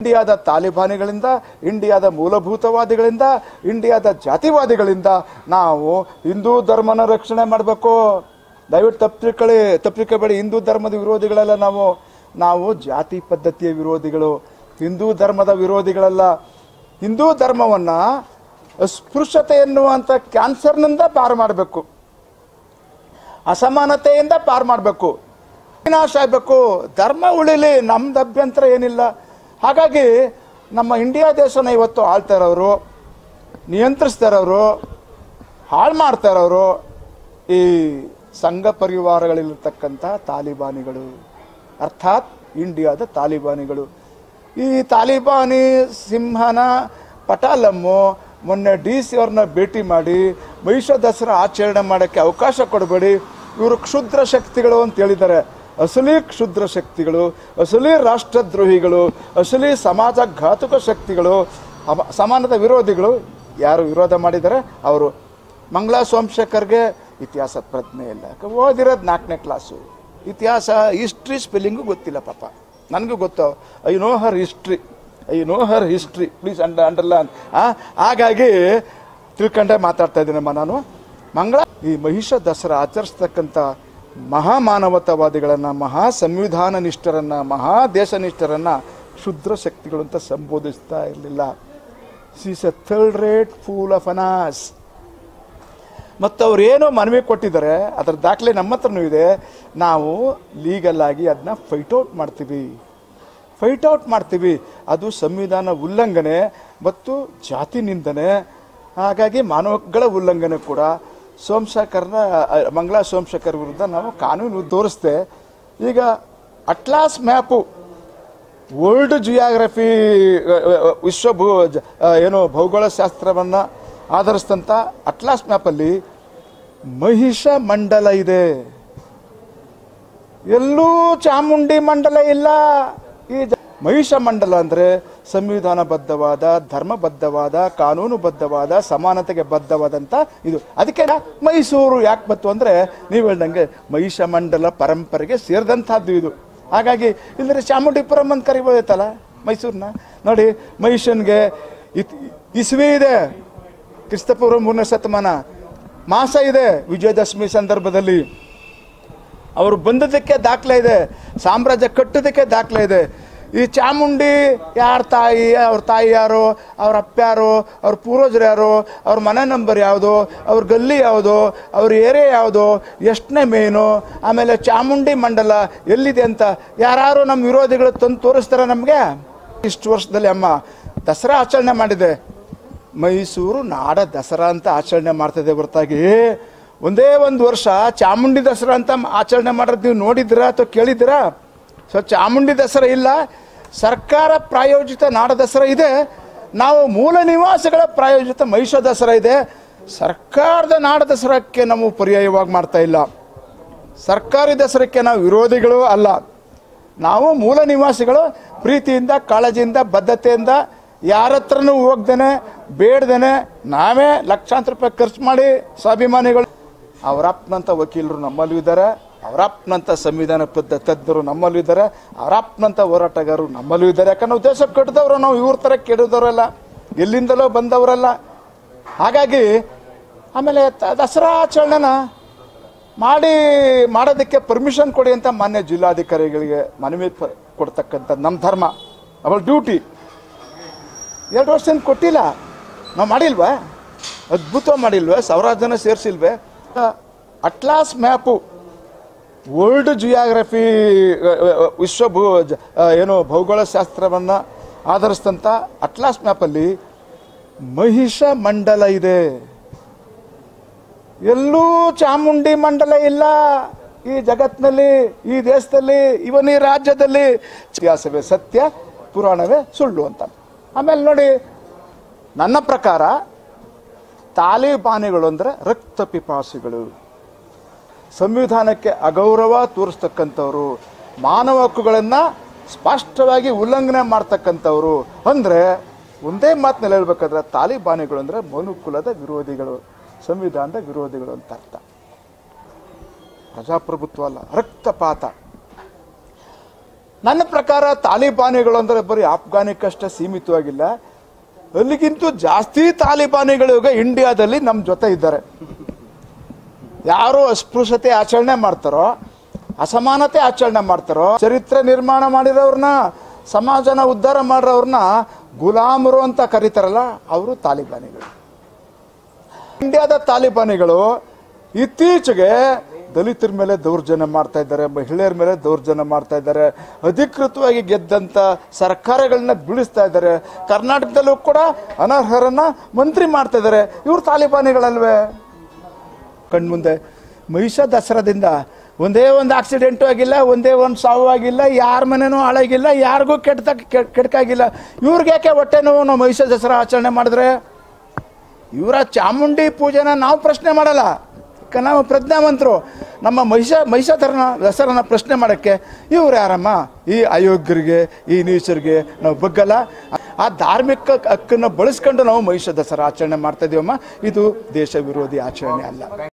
ಇಂಡಿಯಾದ ತಾಲಿಬಾನಿಗಳಿಂದ ಇಂಡಿಯಾದ ಮೂಲಭೂತವಾದಿಗಳಿಂದ ಇಂಡಿಯಾದ ಜಾತಿವಾದಿಗಳಿಂದ ನಾವು ಹಿಂದೂ ಧರ್ಮನ ರಕ್ಷಣೆ ಮಾಡಬೇಕು ದಯವಿಟ್ಟು ತಪ್ಪಿಕೊಳ್ಳಿ ತಪ್ಪಿಕೊಳ್ಳಬೇಡಿ ಹಿಂದೂ ಧರ್ಮದ ವಿರೋಧಿಗಳೆಲ್ಲ ನಾವು ನಾವು ಜಾತಿ ಪದ್ಧತಿಯ ವಿರೋಧಿಗಳು ಹಿಂದೂ ಧರ್ಮದ ವಿರೋಧಿಗಳಲ್ಲ ಹಿಂದೂ ಧರ್ಮವನ್ನ ಸ್ಪೃಶ್ಯತೆ ಎನ್ನುವಂಥ ಕ್ಯಾನ್ಸರ್ನಿಂದ ಪಾರು ಮಾಡಬೇಕು ಅಸಮಾನತೆಯಿಂದ ಪಾರು ಮಾಡಬೇಕು ವಿನಾಶ ಆಗಬೇಕು ಧರ್ಮ ಉಳಿಲಿ ನಮ್ದು ಅಭ್ಯಂತರ ಏನಿಲ್ಲ ಹಾಗಾಗಿ ನಮ್ಮ ಇಂಡಿಯಾ ದೇಶನ ಇವತ್ತು ಆಳ್ತಾ ಇರೋರು ನಿಯಂತ್ರಿಸ್ತಾ ಇರೋರು ಹಾಳು ಮಾಡ್ತಾ ಇರೋರು ಈ ಸಂಘ ಪರಿವಾರಗಳಲ್ಲಿರ್ತಕ್ಕಂಥ ತಾಲಿಬಾನಿಗಳು ಅರ್ಥಾತ್ ಇಂಡಿಯಾದ ತಾಲಿಬಾನಿಗಳು ಈ ತಾಲಿಬಾನಿ ಸಿಂಹನ ಪಟಾಲಮ್ಮು ಮೊನ್ನೆ ಡಿ ಸಿ ಅವ್ರನ್ನ ಭೇಟಿ ಮಾಡಿ ಮಹಿಷ ದಸರಾ ಆಚರಣೆ ಮಾಡೋಕ್ಕೆ ಅವಕಾಶ ಕೊಡಬೇಡಿ ಇವರು ಕ್ಷುದ್ರ ಶಕ್ತಿಗಳು ಅಂತ ಹೇಳಿದ್ದಾರೆ ಅಸಲಿ ಕ್ಷುದ್ರ ಶಕ್ತಿಗಳು ಅಸಲಿ ರಾಷ್ಟ್ರದ್ರೋಹಿಗಳು ಅಸಲಿ ಸಮಾಜಘಾತುಕ ಶಕ್ತಿಗಳು ಅಮ- ಸಮಾನದ ವಿರೋಧಿಗಳು ಯಾರು ವಿರೋಧ ಮಾಡಿದ್ದಾರೆ ಅವರು ಮಂಗಳಾ ಸೋಮಶೇಖರ್ಗೆ ಇತಿಹಾಸ ಪ್ರಜ್ಞೆ ಇಲ್ಲ ಯಾಕೆ ಓದಿರೋದು ನಾಲ್ಕನೇ ಕ್ಲಾಸು ಇತಿಹಾಸ ಹಿಸ್ಟ್ರಿ ಸ್ಪೆಲ್ಲಿಂಗು ಗೊತ್ತಿಲ್ಲ ಪಾಪ ನನಗೂ ಗೊತ್ತು I know her history I know her history please ಅಂಡ ಅಂಡರ್ಲೈನ್ ಹಾಗಾಗಿ ತಿಳ್ಕೊಂಡೆ ಮಾತಾಡ್ತಾ ಇದ್ದೀನಮ್ಮ ನಾನು ಮಂಗಳ ಈ ಮಹಿಷ ದಸರಾ ಆಚರಿಸ್ತಕ್ಕಂಥ ಮಹಾ ಮಾನವತಾವಾದಿಗಳನ್ನು ಮಹಾ ಸಂವಿಧಾನ ನಿಷ್ಠರನ್ನ ಮಹಾ ದೇಶ ನಿಷ್ಠರನ್ನ ಕ್ಷುದ್ರ ಶಕ್ತಿಗಳು ಅಂತ ಸಂಬೋಧಿಸ್ತಾ ಇರಲಿಲ್ಲ she's a third rate fool of ಅನಾಸ್ ಮತ್ತು ಅವ್ರು ಏನೋ ಮನವಿ ಕೊಟ್ಟಿದ್ದಾರೆ ಅದರ ದಾಖಲೆ ನಮ್ಮ ಹತ್ರನೂ ಇದೆ ನಾವು ಲೀಗಲ್ ಆಗಿ ಅದನ್ನ ಫೈಟ್ ಔಟ್ ಮಾಡ್ತೀವಿ ಫೈಟ್ ಔಟ್ ಮಾಡ್ತೀವಿ ಅದು ಸಂವಿಧಾನ ಉಲ್ಲಂಘನೆ ಮತ್ತು ಜಾತಿ ನಿಂದನೆ ಹಾಗಾಗಿ ಮಾನವಗಳ ಉಲ್ಲಂಘನೆ ಕೂಡ ಸೋಮಶೇಖರ್ನ ಅ, ಮಂಗಳಾ ಸೋಮಶೇಖರ್ ವಿರುದ್ಧ ನಾವು ಕಾನೂನು ತೋರಿಸ್ದೆ ಈಗ ಅಟ್ಲಾಸ್ ಮ್ಯಾಪು ವರ್ಲ್ಡ್ ಜಿಯಾಗ್ರಫಿ ವಿಶ್ವ ಭೂ ಜ- ಆ, ಏನು ಭೌಗೋಳಶಾಸ್ತ್ರವನ್ನು ಆಧರಿಸಿದಂಥ ಅಟ್ಲಾಸ್ ಮ್ಯಾಪಲ್ಲಿ ಮಹಿಷ ಮಂಡಲ ಇದೆ ಎಲ್ಲೂ ಚಾಮುಂಡಿ ಮಂಡಲ ಇಲ್ಲ ಈ ಜ- ಮಹಿಷ ಮಂಡಲ ಅಂದರೆ ಸಂವಿಧಾನಬದ್ಧವಾದ ಧರ್ಮಬದ್ಧವಾದ ಕಾನೂನುಬದ್ಧವಾದ ಸಮಾನತೆಗೆ ಬದ್ಧವಾದಂಥ ಇದು ಅದಕ್ಕೆ ಮೈಸೂರು ಯಾಕೆ ಬಂತು ಅಂದರೆ ನೀವು ಹೇಳ್ದಂಗೆ ಮಹಿಷ ಮಂಡಲ ಪರಂಪರೆಗೆ ಸೇರಿದಂಥದ್ದು ಇದು ಹಾಗಾಗಿ ಇಲ್ಲದ್ರೆ ಚಾಮುಂಡಿಪುರಂ ಅಂತ ಕರಿಬೋದೈತಲ್ಲ ಮೈಸೂರನ್ನ ನೋಡಿ ಮಹಿಷನ್ಗೆ ಇತ್ ಇಸ್ವಿ ಇದೆ ಕ್ರಿಸ್ತಪೂರ್ವ ಮೂರನೇ ಶತಮಾನ ಮಾಸ ಇದೆ ವಿಜಯದಶಮಿ ಸಂದರ್ಭದಲ್ಲಿ ಅವರು ಬಂದದಕ್ಕೆ ದಾಖಲೆ ಇದೆ ಸಾಮ್ರಾಜ್ಯ ಕಟ್ಟೋದಕ್ಕೆ ದಾಖಲೆ ಇದೆ ಈ ಚಾಮುಂಡಿ ಯಾರ ತಾಯಿ ಅವ್ರ ತಾಯಿ ಯಾರು ಅವ್ರ ಅಪ್ಪ ಯಾರು ಅವ್ರ ಪೂರ್ವಜರು ಯಾರು ಅವ್ರ ಮನೆ ನಂಬರ್ ಯಾವುದು ಅವ್ರ ಗಲ್ಲಿ ಯಾವುದು ಅವ್ರ ಏರಿಯಾ ಯಾವುದು ಎಷ್ಟನೇ ಮೇನು ಆಮೇಲೆ ಚಾಮುಂಡಿ ಮಂಡಲ ಎಲ್ಲಿದೆ ಅಂತ ಯಾರು ನಮ್ಮ ವಿರೋಧಿಗಳು ತಂದು ತೋರಿಸ್ತಾರೆ ನಮಗೆ ಇಷ್ಟು ವರ್ಷದಲ್ಲಿ ಅಮ್ಮ ದಸರಾ ಆಚರಣೆ ಮಾಡಿದೆ ಮೈಸೂರು ನಾಡ ದಸರಾ ಅಂತ ಆಚರಣೆ ಮಾಡ್ತಿದೆ ಹೊರತಾಗಿ ಒಂದೇ ಒಂದು ವರ್ಷ ಚಾಮುಂಡಿ ದಸರಾ ಅಂತ ಆಚರಣೆ ಮಾಡೋದು ನೀವು ನೋಡಿದ್ದೀರಾ ಅಥವಾ ಕೇಳಿದ್ದೀರಾ ಸೊ ಚಾಮುಂಡಿ ದಸರಾ ಇಲ್ಲ ಸರ್ಕಾರ ಪ್ರಾಯೋಜಿತ ನಾಡ ದಸರಾ ಇದೆ ನಾವು ಮೂಲ ನಿವಾಸಿಗಳ ಪ್ರಾಯೋಜಿತ ಮಹಿಷ ದಸರಾ ಇದೆ ಸರ್ಕಾರದ ನಾಡ ದಸರಾಕ್ಕೆ ನಾವು ಪರ್ಯಾಯವಾಗಿ ಮಾಡ್ತಾ ಇಲ್ಲ ಸರ್ಕಾರಿ ದಸರಕ್ಕೆ ನಾವು ವಿರೋಧಿಗಳು ಅಲ್ಲ ನಾವು ಮೂಲ ನಿವಾಸಿಗಳು ಪ್ರೀತಿಯಿಂದ ಕಾಳಜಿಯಿಂದ ಬದ್ಧತೆಯಿಂದ ಯಾರ ಹತ್ರನೂ ಹೋಗ್ದೇನೆ ಬೇಡ್ದೇನೆ ನಾವೇ ಲಕ್ಷಾಂತರ ರೂಪಾಯಿ ಖರ್ಚು ಮಾಡಿ ಸ್ವಾಭಿಮಾನಿಗಳು ಅವರಪ್ಪನಂಥ ವಕೀಲರು ನಮ್ಮಲ್ಲೂ ಇದ್ದಾರೆ ಅವರಪ್ಪನಂಥ ಸಂವಿಧಾನ ಬದ್ಧ ತಜ್ಞರು ನಮ್ಮಲ್ಲೂ ಇದ್ದಾರೆ ಅವರಪ್ಪನಂಥ ಹೋರಾಟಗಾರರು ನಮ್ಮಲ್ಲೂ ಇದ್ದಾರೆ ಯಾಕಂದ್ರೆ ನಾವು ದೇಶ ಕಟ್ಟಿದವರು ನಾವು ಇವ್ರ ಥರ ಕೆಡದವರಲ್ಲ ಎಲ್ಲಿಂದಲೋ ಬಂದವರಲ್ಲ ಹಾಗಾಗಿ ಆಮೇಲೆ ತ- ದಸರಾ ಆಚರಣೆನ ಮಾಡಿ ಮಾಡೋದಕ್ಕೆ ಪರ್ಮಿಷನ್ ಕೊಡಿ ಅಂತ ಮಾನ್ಯ ಜಿಲ್ಲಾಧಿಕಾರಿಗಳಿಗೆ ಮನವಿ ಪ- ಕೊಡ್ತಕ್ಕಂಥ ನಮ್ಮ ಧರ್ಮ ಅವಳ ಡ್ಯೂಟಿ ಎರಡು ವರ್ಷದಿಂದ ಕೊಟ್ಟಿಲ್ಲ ನಾವು ಮಾಡಿಲ್ವಾ ಅದ್ಭುತ ಮಾಡಿಲ್ವೇ ಸಾವಿರಾರು ಜನ ಸೇರಿಸಿಲ್ವೇ ಅಟ್ಲಾಸ್ ಮ್ಯಾಪು ವರ್ಲ್ಡ್ ಜಿಯಾಗ್ರಫಿ ವಿಶ್ವ ಭೂ ಜ- ಆ, ಏನು ಭೌಗೋಳಶಾಸ್ತ್ರವನ್ನು ಆಧರಿಸಿದಂಥ ಅಟ್ಲಾಸ್ ಮ್ಯಾಪಲ್ಲಿ ಮಹಿಷ ಮಂಡಲ ಇದೆ ಎಲ್ಲೂ ಚಾಮುಂಡಿ ಮಂಡಲ ಇಲ್ಲ ಈ ಜಗತ್ತಿನಲ್ಲಿ ಈ ದೇಶದಲ್ಲಿ ಇವನ್ ಈ ರಾಜ್ಯದಲ್ಲಿ ಇತಿಹಾಸವೇ ಸತ್ಯ ಪುರಾಣವೇ ಸುಳ್ಳು ಅಂತ ಆಮೇಲೆ ನೋಡಿ ನನ್ನ ಪ್ರಕಾರ ತಾಲಿಬಾನಿಗಳು ಅಂದರೆ ರಕ್ತ ಪಿಪಾಸಿಗಳು ಸಂವಿಧಾನಕ್ಕೆ ಅಗೌರವ ತೋರಿಸ್ತಕ್ಕಂಥವ್ರು ಮಾನವ ಹಕ್ಕುಗಳನ್ನು ಸ್ಪಷ್ಟವಾಗಿ ಉಲ್ಲಂಘನೆ ಮಾಡ್ತಕ್ಕಂಥವ್ರು ಅಂದರೆ ಒಂದೇ ಮಾತಿನಲ್ಲಿ ಹೇಳ್ಬೇಕಾದ್ರೆ ತಾಲಿಬಾನಿಗಳು ಅಂದರೆ ಮನುಕುಲದ ವಿರೋಧಿಗಳು ಸಂವಿಧಾನದ ವಿರೋಧಿಗಳು ಅಂತ ಅರ್ಥ ಪ್ರಜಾಪ್ರಭುತ್ವ ಅಲ್ಲ ರಕ್ತಪಾತ ನನ್ನ ಪ್ರಕಾರ ತಾಲಿಬಾನಿಗಳು ಅಂದ್ರೆ ಬರೀ ಆಫ್ಘಾನಿಕಷ್ಟೇ ಸೀಮಿತವಾಗಿಲ್ಲ ಅಲ್ಲಿಗಿಂತೂ ಜಾಸ್ತಿ ತಾಲಿಬಾನಿಗಳು ಈಗ ಇಂಡಿಯಾದಲ್ಲಿ ನಮ್ಮ ಜೊತೆ ಇದ್ದಾರೆ ಯಾರು ಅಸ್ಪೃಶ್ಯತೆ ಆಚರಣೆ ಮಾಡ್ತಾರೋ ಅಸಮಾನತೆ ಆಚರಣೆ ಮಾಡ್ತಾರೋ ಚರಿತ್ರೆ ನಿರ್ಮಾಣ ಮಾಡಿರೋರ್ನ ಸಮಾಜನ ಉದ್ಧಾರ ಮಾಡಿರೋರ್ನ ಗುಲಾಮರು ಅಂತ ಕರೀತಾರಲ್ಲ ಅವರು ತಾಲಿಬಾನಿಗಳು ಇಂಡಿಯಾದ ತಾಲಿಬಾನಿಗಳು ಇತ್ತೀಚೆಗೆ ದಲಿತರ ಮೇಲೆ ದೌರ್ಜನ್ಯ ಮಾಡ್ತಾ ಇದ್ದಾರೆ ಮಹಿಳೆಯರ ಮೇಲೆ ದೌರ್ಜನ್ಯ ಮಾಡ್ತಾ ಇದ್ದಾರೆ ಅಧಿಕೃತವಾಗಿ ಗೆದ್ದಂತ ಸರ್ಕಾರಗಳನ್ನ ಬೀಳಿಸ್ತಾ ಇದ್ದಾರೆ ಕರ್ನಾಟಕದಲ್ಲೂ ಕೂಡ ಅನರ್ಹರನ್ನ ಮಂತ್ರಿ ಮಾಡ್ತಾ ಇದ್ದಾರೆ ಇವ್ರು ತಾಲಿಬಾನಿಗಳಲ್ವೇ ಕಣ್ಮುಂದೆ ಮಹಿಷ ದಸರಾದಿಂದ ಒಂದೇ ಒಂದು ಆಕ್ಸಿಡೆಂಟು ಆಗಿಲ್ಲ ಒಂದೇ ಒಂದು ಸಾವು ಆಗಿಲ್ಲ ಯಾರ ಮನೆನೂ ಹಾಳಾಗಿಲ್ಲ ಯಾರಿಗೂ ಕೆಡ್ತ ಕೆಡ್ಕಾಗಿಲ್ಲ ಇವ್ರಿಗೆ ಯಾಕೆ ಹೊಟ್ಟೆ ನೋವು ನಾವು ಮಹಿಷ ದಸರಾ ಆಚರಣೆ ಮಾಡಿದ್ರೆ ಇವರ ಚಾಮುಂಡಿ ಪೂಜೆನ ನಾವು ಪ್ರಶ್ನೆ ಮಾಡಲ್ಲ ಯಾಕೆ ನಾವು ಪ್ರಜ್ಞಾವಂತರು ನಮ್ಮ ಮಹಿಷ ಮಹಿಷಾಧರನ ದಸರಾನ ಪ್ರಶ್ನೆ ಮಾಡೋಕ್ಕೆ ಇವ್ರು ಯಾರಮ್ಮ ಈ ಅಯೋಗ್ಯರಿಗೆ ಈ ನೀಚರಿಗೆ ನಾವು ಬಗ್ಗಲ್ಲ ಆ ಧಾರ್ಮಿಕ ಹಕ್ಕನ್ನು ಬಳಸ್ಕೊಂಡು ನಾವು ಮಹಿಷ ದಸರಾ ಆಚರಣೆ ಮಾಡ್ತಾ ಇದೀವಮ್ಮ ಇದು ದೇಶ ವಿರೋಧಿ ಆಚರಣೆ ಅಲ್ಲ